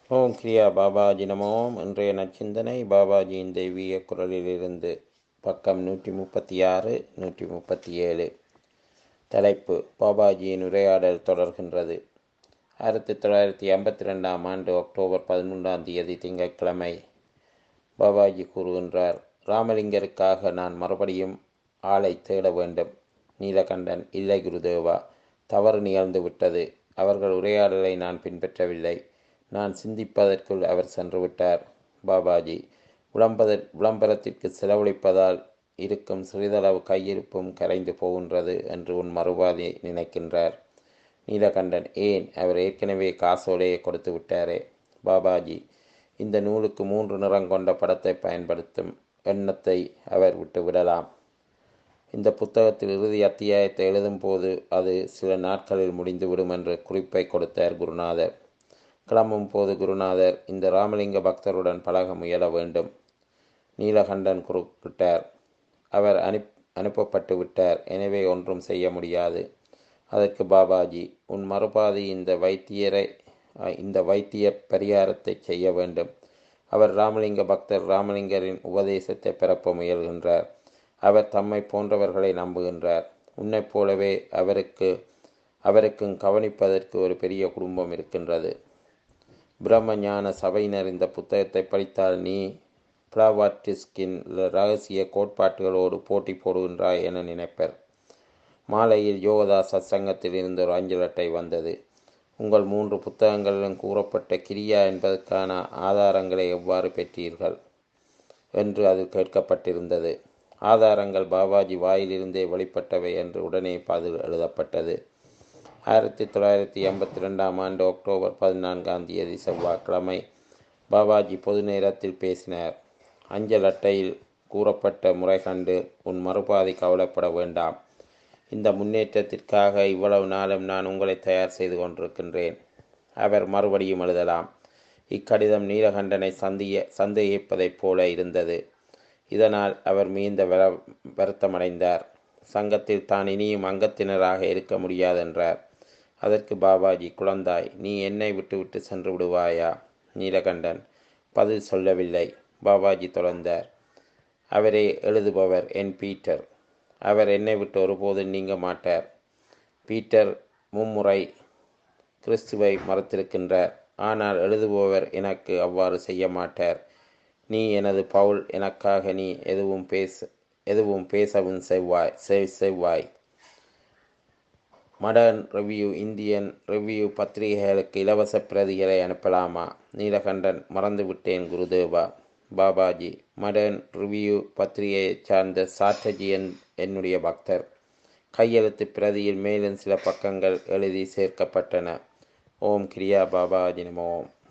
ஓம் கிரியா பாபாஜி நமோம் இன்றைய நச்சிந்தனை பாபாஜியின் தெய்வீக குரலிலிருந்து பக்கம் நூற்றி முப்பத்தி ஆறு நூற்றி முப்பத்தி ஏழு தலைப்பு பாபாஜியின் உரையாடல் தொடர்கின்றது ஆயிரத்தி தொள்ளாயிரத்தி ஐம்பத்தி ரெண்டாம் ஆண்டு அக்டோபர் பதிமூன்றாம் தேதி திங்கட்கிழமை பாபாஜி கூறுகின்றார் ராமலிங்கருக்காக நான் மறுபடியும் ஆளை தேட வேண்டும் நீலகண்டன் இல்லை குருதேவா தவறு நிகழ்ந்து விட்டது அவர்கள் உரையாடலை நான் பின்பற்றவில்லை நான் சிந்திப்பதற்குள் அவர் சென்று விட்டார் பாபாஜி விளம்பர விளம்பரத்திற்கு செலவழிப்பதால் இருக்கும் சிறிதளவு கையிருப்பும் கரைந்து போகின்றது என்று உன் மறுபாதி நினைக்கின்றார் நீலகண்டன் ஏன் அவர் ஏற்கனவே காசோலையை கொடுத்து விட்டாரே பாபாஜி இந்த நூலுக்கு மூன்று நிறம் கொண்ட படத்தை பயன்படுத்தும் எண்ணத்தை அவர் விட்டு விடலாம் இந்த புத்தகத்தில் இறுதி அத்தியாயத்தை எழுதும்போது அது சில நாட்களில் முடிந்துவிடும் என்ற குறிப்பை கொடுத்தார் குருநாதர் கிளம்பும் போது குருநாதர் இந்த ராமலிங்க பக்தருடன் பழக முயல வேண்டும் நீலகண்டன் குறுக்கிட்டார் அவர் அனுப் அனுப்பப்பட்டு விட்டார் எனவே ஒன்றும் செய்ய முடியாது அதற்கு பாபாஜி உன் மறுபாதி இந்த வைத்தியரை இந்த வைத்திய பரிகாரத்தை செய்ய வேண்டும் அவர் ராமலிங்க பக்தர் ராமலிங்கரின் உபதேசத்தை பிறப்ப முயல்கின்றார் அவர் தம்மை போன்றவர்களை நம்புகின்றார் உன்னைப் போலவே அவருக்கு அவருக்கும் கவனிப்பதற்கு ஒரு பெரிய குடும்பம் இருக்கின்றது பிரம்மஞான சபையினர் இந்த புத்தகத்தை படித்தால் நீ பிளாவாட்டிஸ்கின் ரகசிய கோட்பாட்டுகளோடு போட்டி போடுகின்றாய் என நினைப்பர் மாலையில் யோகதா சத்சங்கத்தில் இருந்து ஒரு அஞ்சல் அட்டை வந்தது உங்கள் மூன்று புத்தகங்களிலும் கூறப்பட்ட கிரியா என்பதற்கான ஆதாரங்களை எவ்வாறு பெற்றீர்கள் என்று அது கேட்கப்பட்டிருந்தது ஆதாரங்கள் பாபாஜி வாயிலிருந்தே வெளிப்பட்டவை என்று உடனே பதில் எழுதப்பட்டது ஆயிரத்தி தொள்ளாயிரத்தி எண்பத்தி ரெண்டாம் ஆண்டு அக்டோபர் பதினான்காம் தேதி செவ்வாய்க்கிழமை பாபாஜி பொது நேரத்தில் பேசினார் அஞ்சல் அட்டையில் கூறப்பட்ட முறை கண்டு உன் மறுபாதை கவலைப்பட வேண்டாம் இந்த முன்னேற்றத்திற்காக இவ்வளவு நாளும் நான் உங்களை தயார் செய்து கொண்டிருக்கின்றேன் அவர் மறுபடியும் எழுதலாம் இக்கடிதம் நீலகண்டனை சந்திய சந்தேகிப்பதைப் போல இருந்தது இதனால் அவர் மீந்த வர வருத்தமடைந்தார் சங்கத்தில் தான் இனியும் அங்கத்தினராக இருக்க முடியாதென்றார் அதற்கு பாபாஜி குழந்தாய் நீ என்னை விட்டுவிட்டு சென்று விடுவாயா நீலகண்டன் பதில் சொல்லவில்லை பாபாஜி தொடர்ந்தார் அவரே எழுதுபவர் என் பீட்டர் அவர் என்னை விட்டு ஒருபோதும் நீங்க மாட்டார் பீட்டர் மும்முறை கிறிஸ்துவை மறுத்திருக்கின்றார் ஆனால் எழுதுபவர் எனக்கு அவ்வாறு செய்ய மாட்டார் நீ எனது பவுல் எனக்காக நீ எதுவும் பேச எதுவும் பேசவும் செவ்வாய் செவ் செவ்வாய் மடர்ன் ரிவ்யூ இந்தியன் ரிவ்யூ பத்திரிகைகளுக்கு இலவச பிரதிகளை அனுப்பலாமா நீலகண்டன் மறந்துவிட்டேன் குருதேவா பாபாஜி மடர்ன் ரிவ்யூ பத்திரிகையைச் சார்ந்த சாட்டர்ஜியன் என்னுடைய பக்தர் கையெழுத்து பிரதியில் மேலும் சில பக்கங்கள் எழுதி சேர்க்கப்பட்டன ஓம் கிரியா பாபாஜி நமோம்